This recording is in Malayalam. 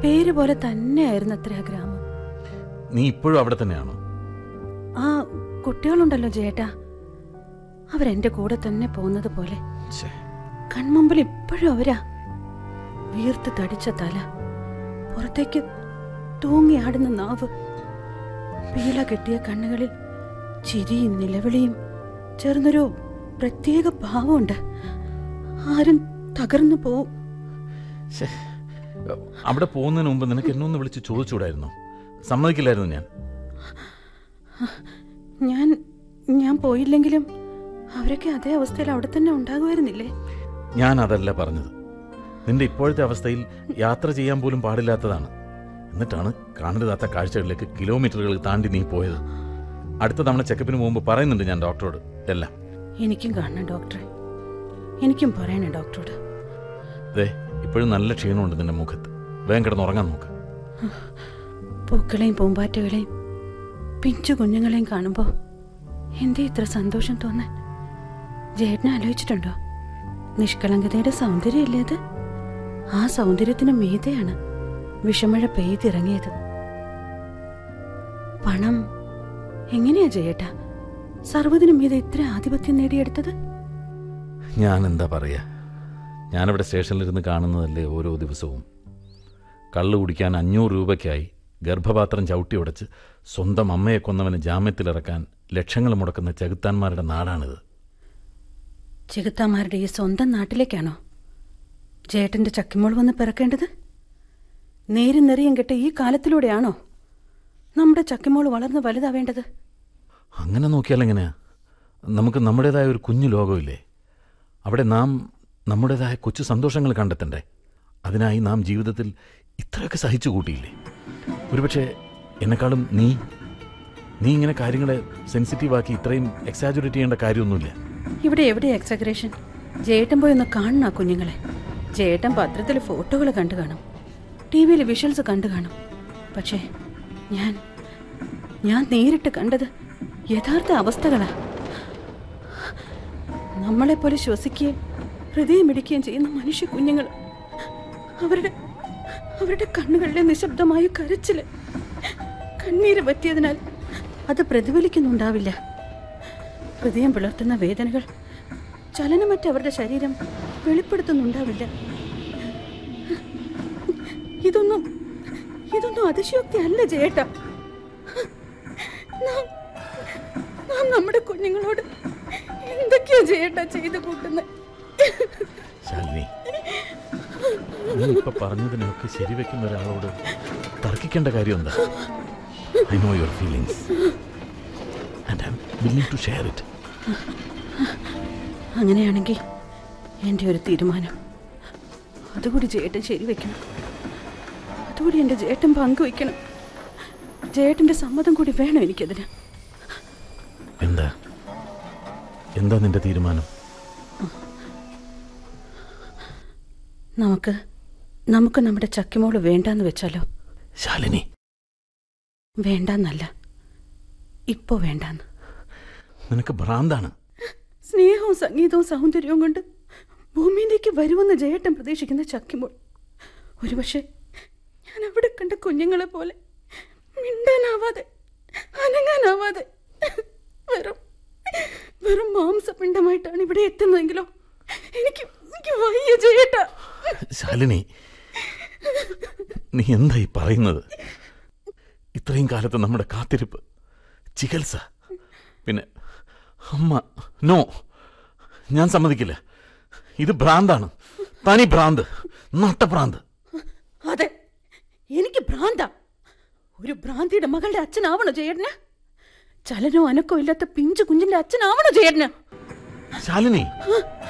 പേര് പോലെ തന്നെയായിരുന്നു അത്ര ആ ഗ്രാമം നീ ഇപ്പോഴും അവിടെ തന്നെയാണോ ആ കുട്ടികളുണ്ടല്ലോ ജേട്ടാ അവരെന്റെ കൂടെ തന്നെ പോകുന്നത് പോലെ ഛേ, കൺമുമ്പിൽ ഇപ്പോഴും അവരാ വീർത്ത് തടിച്ച തല പുറത്തേക്ക് തൂങ്ങിയാടുന്ന നാവ് പീള കെട്ടിയ കണ്ണുകളിൽ ചിരിയും നിലവിളിയും ചേർന്നൊരു പ്രത്യേക ഭാവമുണ്ട് ആരും തകർന്നു പോവും ഛേ. അവിടെ പോകുന്നതിന് മുമ്പ് നിനക്ക് എന്നെ ഒന്ന് വിളിച്ച് ചോദിച്ചുകൂടായിരുന്നോ സമ്മതിക്കില്ലായിരുന്നു ഞാൻ ഞാൻ ഞാൻ പോയില്ലെങ്കിലും അവരൊക്കെ അതേ അവസ്ഥയിൽ അവിടെ തന്നെ ഉണ്ടാകുമായിരുന്നില്ലേ ഞാൻ അതല്ല പറഞ്ഞത് നിന്റെ ഇപ്പോഴത്തെ അവസ്ഥയിൽ യാത്ര ചെയ്യാൻ പോലും പാടില്ലാത്തതാണ് എന്നിട്ടാണ് കാണരുതാത്ത കാഴ്ചകളിലേക്ക് കിലോമീറ്ററുകൾ താണ്ടി നീ പോയത് അടുത്ത തവണ ചെക്കപ്പിന് മുമ്പ് പറയുന്നുണ്ട് ഞാൻ ഡോക്ടറോട് എല്ലാം എനിക്കും കാണണം ഡോക്ടറെ എനിക്കും പറയണം ഡോക്ടറോട് ദേ ഇപ്പോഴും നല്ല ക്ഷീണമുണ്ട് നിന്റെ മുഖത്ത് വേഗം കിടന്ന് ഉറങ്ങാൻ നോക്ക് പൂക്കളെയും പൂമ്പാറ്റകളെയും പിഞ്ചു കുഞ്ഞുങ്ങളെയും കാണുമ്പോൾ എന്തേ ഇത്ര സന്തോഷം തോന്നാൻ ജേട്ടനെ ആലോചിച്ചിട്ടുണ്ടോ നിഷ്കളങ്കതയുടെ സൗന്ദര്യമല്ലേ അത് ആ സൗന്ദര്യത്തിന് മീതെയാണ് വിഷമഴ പെയ്തിറങ്ങിയത് പണം എങ്ങനെയാ ജയേട്ടാ സർവ്വതിനും മീതെ ഇത്ര ആധിപത്യം നേടിയെടുത്തത് ഞാൻ എന്താ പറയാ ഞാനിവിടെ സ്റ്റേഷനിലിരുന്ന് കാണുന്നതല്ലേ ഓരോ ദിവസവും കള്ളു കുടിക്കാൻ അഞ്ഞൂറ് രൂപയ്ക്കായി ഗർഭപാത്രം ചവിട്ടി ഉടച്ച് സ്വന്തം അമ്മയെ കൊന്നവന് ജാമ്യത്തിലിറക്കാൻ ലക്ഷങ്ങൾ മുടക്കുന്ന ചെകുത്താന്മാരുടെ നാടാണിത് ചെകുത്താമാരുടെ ഈ സ്വന്തം നാട്ടിലേക്കാണോ ചേട്ടന്റെ ചക്കിമോൾ വന്ന് പിറക്കേണ്ടത് നേരും നെറിയും കെട്ട ഈ കാലത്തിലൂടെയാണോ നമ്മുടെ ചക്കിമോൾ വളർന്ന് വലുതാവേണ്ടത് അങ്ങനെ നോക്കിയാൽ എങ്ങനെയാ നമുക്ക് നമ്മുടേതായ ഒരു കുഞ്ഞു ലോകമില്ലേ അവിടെ നാം നമ്മുടേതായ കൊച്ചു സന്തോഷങ്ങൾ കണ്ടെത്തണ്ടേ അതിനായി നാം ജീവിതത്തിൽ ഇത്രയൊക്കെ സഹിച്ചു കൂട്ടിയില്ലേ ഒരുപക്ഷെ എന്നെക്കാളും നീ നീ ഇങ്ങനെ കാര്യങ്ങളെ സെൻസിറ്റീവാക്കി ഇത്രയും എക്സാജുറേറ്റ് ചെയ്യേണ്ട കാര്യമൊന്നുമില്ല ഇവിടെ എവിടെ എക്സഗ്രേഷൻ ജേട്ടൻ പോയി ഒന്ന് കാണണം ആ കുഞ്ഞുങ്ങളെ ജേട്ടൻ പത്രത്തിൽ ഫോട്ടോകൾ കണ്ടു കാണും ടി വിയിൽ വിഷ്വൽസ് കണ്ടു കാണും പക്ഷേ ഞാൻ ഞാൻ നേരിട്ട് കണ്ടത് യഥാർത്ഥ അവസ്ഥകളാ നമ്മളെപ്പോലെ ശ്വസിക്കുകയും ഹൃദയമിടിക്കുകയും ചെയ്യുന്ന മനുഷ്യ കുഞ്ഞുങ്ങൾ അവരുടെ അവരുടെ കണ്ണുകളിലെ നിശബ്ദമായ കരച്ചില് കണ്ണീര് പറ്റിയതിനാൽ അത് പ്രതിഫലിക്കുന്നുണ്ടാവില്ല ഹൃദയം പിളർത്തുന്ന വേദനകൾ ചലനമറ്റ അവരുടെ ശരീരം വെളിപ്പെടുത്തുന്നുണ്ടാവില്ല ഇതൊന്നും ഇതൊന്നും അതിശയോക്തി അല്ല ജേട്ട നാം നാം നമ്മുടെ കുഞ്ഞുങ്ങളോട് എന്തൊക്കെയാ ജേട്ട ചെയ്തു കൂട്ടുന്നത് ശാലിനി നീ ഇപ്പൊ പറഞ്ഞതിനൊക്കെ ശരിവെക്കുന്ന ഒരാളോട് തർക്കിക്കേണ്ട കാര്യം എന്താ I know your feelings and I'm willing to share it അങ്ങനെയാണെങ്കിൽ എൻ്റെ ഒരു തീരുമാനം അതുകൂടി ജേട്ടൻ ശരിവെക്കണം അതുകൂടി എൻ്റെ ജേട്ടൻ പങ്കുവെക്കണം ജേട്ടൻ്റെ സമ്മതം കൂടി വേണം എനിക്കതിന് എന്താ എന്താ നിന്റെ തീരുമാനം നമുക്ക് നമുക്ക് നമ്മുടെ ചക്കിമോള് വേണ്ടാന്ന് വെച്ചാലോ ശാലിനി വേണ്ടാന്നല്ല ഇപ്പോ വേണ്ടാന്ന് നിനക്ക് ഭ്രാന്താണ് സ്നേഹവും സംഗീതവും സൗന്ദര്യവും കൊണ്ട് ഭൂമിയിലേക്ക് വരുമെന്ന് ജയേട്ടൻ പ്രതീക്ഷിക്കുന്ന ചക്കിമോൾ ഒരുപക്ഷെ ഞാൻ അവിടെ കണ്ട കുഞ്ഞുങ്ങളെ പോലെ മിണ്ടാനാവാതെ അനങ്ങാനാവാതെ വെറും വെറും മാംസപിണ്ഡമായിട്ടാണ് ഇവിടെ എത്തുന്നതെങ്കിലോ എനിക്ക് എനിക്ക് വയ്യ ജയേട്ടാ ശാലിനി നീ എന്താ ഈ പറയുന്നത് ഇത്രയും കാലത്ത് നമ്മുടെ കാത്തിരിപ്പ് ചികിത്സ പിന്നെ അമ്മ നോ ഞാൻ സമ്മതിക്കില്ല ഇത് ഭ്രാന്താണ് തനി ഭ്രാന്ത് നട്ടഭ്രാന്ത് അതെ എനിക്ക് ഭ്രാന്ത ഒരു ഭ്രാന്തിയുടെ മകളുടെ അച്ഛനാവണോ ചേട്ടന് ചലനോ അനക്കോ ഇല്ലാത്ത പിഞ്ചു കുഞ്ഞിന്റെ അച്ഛനാവണോ ചേട്ടന് ശാലിനി ആ,